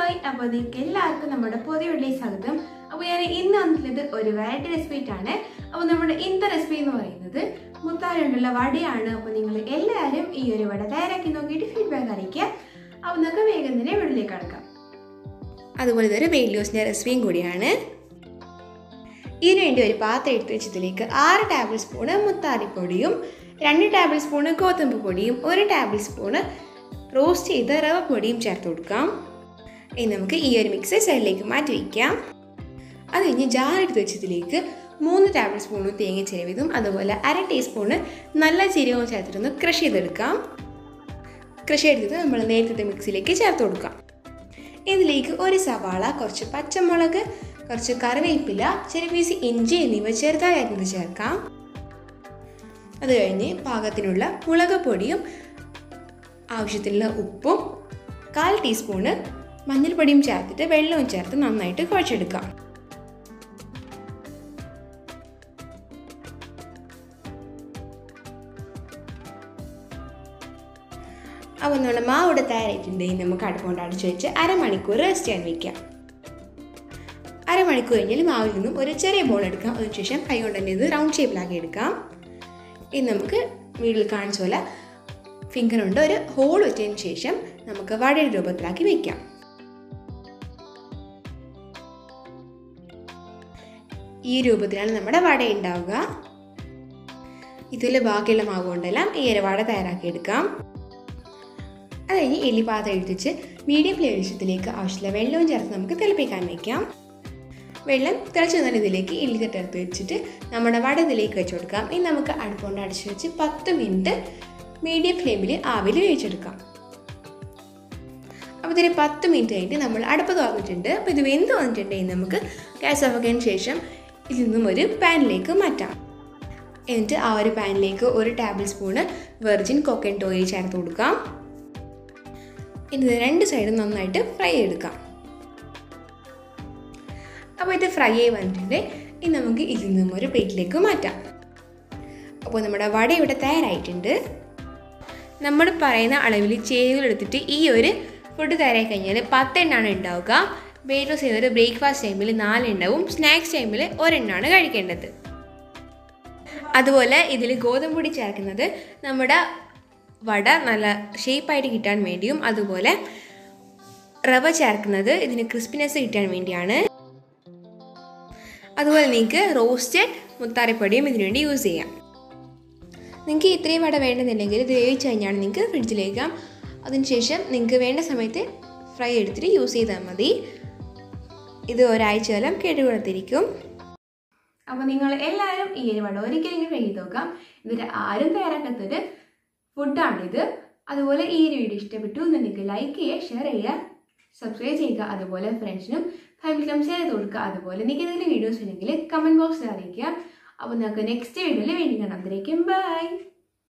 hi അപ്പോൾ നിങ്ങൾക്ക് എല്ലാവർക്കും നമ്മുടെ പുതിയ വീട്ടിലേക്ക് സ്വാഗതം അപ്പോൾ ഞാൻ ഇന്ന് വന്നിട്ടുള്ളത് ഒരു വെറൈറ്റി റെസിപ്പി ആണ് അപ്പോൾ നമ്മുടെ ഇന്നത്തെ റെസിപ്പി എന്ന് പറയുന്നത് മുത്താരുണ്ടുള്ള വടയാണ് അപ്പോൾ നിങ്ങൾ എല്ലാവരും ഈ ഒരു വട തയ്യാറാക്കി നോക്കിയിട്ട് ഫീഡ്ബാക്ക് അറിയിക്കുക അപ്പോൾ നമുക്ക് വേഗം തന്നെ വീട്ടിലേക്ക് കടക്കാം അതുപോലെ ഇതൊരു വെയിറ്റ് ലോസിൻ്റെ റെസിപ്പിയും കൂടിയാണ് ഇതിനു വേണ്ടി ഒരു പാത്രം എടുത്ത് വെച്ചതിലേക്ക് ആറ് ടേബിൾ സ്പൂണ് മുത്താറിപ്പൊടിയും രണ്ട് ടേബിൾ സ്പൂണ് ഗോതമ്പ് പൊടിയും ഒരു ടേബിൾ സ്പൂണ് റോസ്റ്റ് ചെയ്ത റവ പൊടിയും ചേർത്ത് കൊടുക്കാം ഇനി നമുക്ക് ഈ ഒരു മിക്സ് സൈഡിലേക്ക് മാറ്റി വയ്ക്കാം അത് കഴിഞ്ഞ് ജാർ എടുത്ത് വെച്ചതിലേക്ക് മൂന്ന് ടേബിൾ സ്പൂണ് തേങ്ങ ചിരവിതും അതുപോലെ അര ടീസ്പൂണ് നല്ല ജീരകവും ചേർത്തിട്ടൊന്ന് ക്രഷ് ചെയ്തെടുക്കാം ക്രഷ് ചെയ്തിട്ട് നമ്മൾ നേരത്തെ മിക്സിയിലേക്ക് ചേർത്ത് കൊടുക്കാം ഇതിലേക്ക് ഒരു സവാള കുറച്ച് പച്ചമുളക് കുറച്ച് കറിവേപ്പില ചെറിയ പീസ് ഇഞ്ചി എന്നിവ ചെറുതായി അരിഞ്ഞത് ചേർക്കാം അത് കഴിഞ്ഞ് പാകത്തിനുള്ള മുളക് പൊടിയും ആവശ്യത്തിനുള്ള ഉപ്പും കാൽ ടീസ്പൂണ് മഞ്ഞൾപ്പൊടിയും ചേർത്തിട്ട് വെള്ളവും ചേർത്ത് നന്നായിട്ട് കുഴച്ചെടുക്കാം അപ്പോൾ നമ്മുടെ മാവ് ഇവിടെ തയ്യാറായിട്ടുണ്ടെങ്കിൽ നമുക്ക് അടുപ്പുകൊണ്ട് അടച്ചു വെച്ച് അരമണിക്കൂർ റെസ്റ്റ് ചെയ്യാൻ വയ്ക്കാം അരമണിക്കൂർ കഴിഞ്ഞാൽ മാവിൽ നിന്നും ഒരു ചെറിയ ബോൾ എടുക്കാം അതിനുശേഷം കൈ കൊണ്ട് തന്നെ ഇത് റൗണ്ട് ഷേപ്പിലാക്കി എടുക്കാം ഇനി നമുക്ക് വീട്ടിൽ കാണിച്ച പോലെ ഫിംഗർ കൊണ്ട് ഒരു ഹോൾ വെച്ചതിന് ശേഷം നമുക്ക് വടയുടെ രൂപത്തിലാക്കി വെക്കാം ഈ രൂപത്തിലാണ് നമ്മുടെ വട ഉണ്ടാവുക ഇതിൽ ബാക്കിയുള്ള മാവ് കൊണ്ടെല്ലാം ഈ ഒരു വട തയ്യാറാക്കി എടുക്കാം അത് കഴിഞ്ഞ് എലി പാത്രം എടുത്തിച്ച് മീഡിയം ഫ്ലെയിമിലേക്ക് ആവശ്യമുള്ള വെള്ളവും ചേർത്ത് നമുക്ക് തിളപ്പിക്കാൻ വയ്ക്കാം വെള്ളം തിളച്ച് വന്നാൽ ഇതിലേക്ക് എലി തട്ടെടുത്ത് വെച്ചിട്ട് നമ്മുടെ വട ഇതിലേക്ക് വെച്ച് കൊടുക്കാം ഇനി നമുക്ക് അടുപ്പുകൊണ്ട് അടച്ചു വെച്ച് പത്ത് മിനിറ്റ് മീഡിയം ഫ്ലെയിമിൽ ആവിൽ വേവിച്ചെടുക്കാം അപ്പോൾ ഇതിന് പത്ത് മിനിറ്റ് കഴിഞ്ഞിട്ട് നമ്മൾ അടുപ്പ് തുറന്നിട്ടുണ്ട് അപ്പോൾ ഇത് വെന്ത് വന്നിട്ടുണ്ടെങ്കിൽ നമുക്ക് ഗ്യാസ് ഓഫ് ആക്കിയതിന് ശേഷം ഇതിൽ നിന്നും ഒരു പാനിലേക്ക് മാറ്റാം എന്നിട്ട് ആ ഒരു പാനിലേക്ക് ഒരു tablespoon virgin coconut oil ചേർത്ത് കൊടുക്കാം ഇത് രണ്ട് സൈഡും നന്നായിട്ട് ഫ്രൈ ചെയ്തെടുക്കാം അപ്പോൾ ഇത് ഫ്രൈ ആയി വന്നിട്ടുണ്ട് ഇനി നമുക്ക് ഇതിൽ നിന്നും ഒരു പ്ലേറ്റിലേക്ക് മാറ്റാം അപ്പോൾ നമ്മുടെ വട ഇവിടെ തയ്യാറായിട്ടുണ്ട് നമ്മൾ പറയുന്ന അളവിൽ ചേരുവകൾ എടുത്തിട്ട് ഈ ഒരു ഫുഡ് തയ്യാറായി കഴിഞ്ഞാൽ പത്തെണ്ണമാണ് ഉണ്ടാവുക വെയിറ്റ് ലോസ് ചെയ്യുന്ന ഒരു ബ്രേക്ക്ഫാസ്റ്റ് ടൈമിൽ നാലെണ്ണവും സ്നാക്സ് ടൈമിൽ ഒരെണ്ണമാണ് കഴിക്കേണ്ടത് അതുപോലെ ഇതിൽ ഗോതമ്പ് പൊടി ചേർക്കുന്നത് നമ്മുടെ വട നല്ല ഷേപ്പായിട്ട് കിട്ടാൻ വേണ്ടിയും അതുപോലെ റവ ചേർക്കുന്നത് ഇതിന് ക്രിസ്പിനെസ് കിട്ടാൻ വേണ്ടിയാണ് അതുപോലെ നിങ്ങൾക്ക് റോസ്റ്റഡ് മുത്താറിപ്പൊടിയും ഇതിനു വേണ്ടി യൂസ് ചെയ്യാം നിങ്ങൾക്ക് ഇത്രയും വട വേണ്ടെന്നുണ്ടെങ്കിൽ ഇത് വേവിച്ച് കഴിഞ്ഞാൽ നിങ്ങൾക്ക് ഫ്രിഡ്ജിലേക്ക് വെക്കാം അതിനുശേഷം നിങ്ങൾക്ക് വേണ്ട സമയത്ത് ഫ്രൈ എടുത്തിട്ട് യൂസ് ചെയ്താൽ മതി ഇത് ഒരാഴ്ചകാലം കേടുകൊടുത്തിരിക്കും അപ്പോൾ നിങ്ങൾ എല്ലാവരും ഈ ഒരു വട ഒരിക്കലെങ്കിലും ട്രൈ ചെയ്ത് നോക്കാം ഇതിൽ ആരും തയ്യാറാക്കാത്തൊരു ഫുഡാണിത് അതുപോലെ ഈ ഒരു വീഡിയോ ഇഷ്ടപ്പെട്ടു നിങ്ങൾക്ക് ലൈക്ക് ചെയ്യുക ഷെയർ ചെയ്യുക സബ്സ്ക്രൈബ് ചെയ്യുക അതുപോലെ ഫ്രണ്ട്സിനും ഫാമിലിക്കും ഷെയർ ചെയ്ത് കൊടുക്കുക അതുപോലെ നിങ്ങൾക്ക് എന്തെങ്കിലും വീഡിയോസ് ഉണ്ടെങ്കിൽ കമൻറ്റ് ബോക്സിൽ അറിയിക്കുക അപ്പോൾ നമുക്ക് നെക്സ്റ്റ് വീഡിയോയിൽ വീണ്ടും കാണാം അതിലേക്കും ബൈ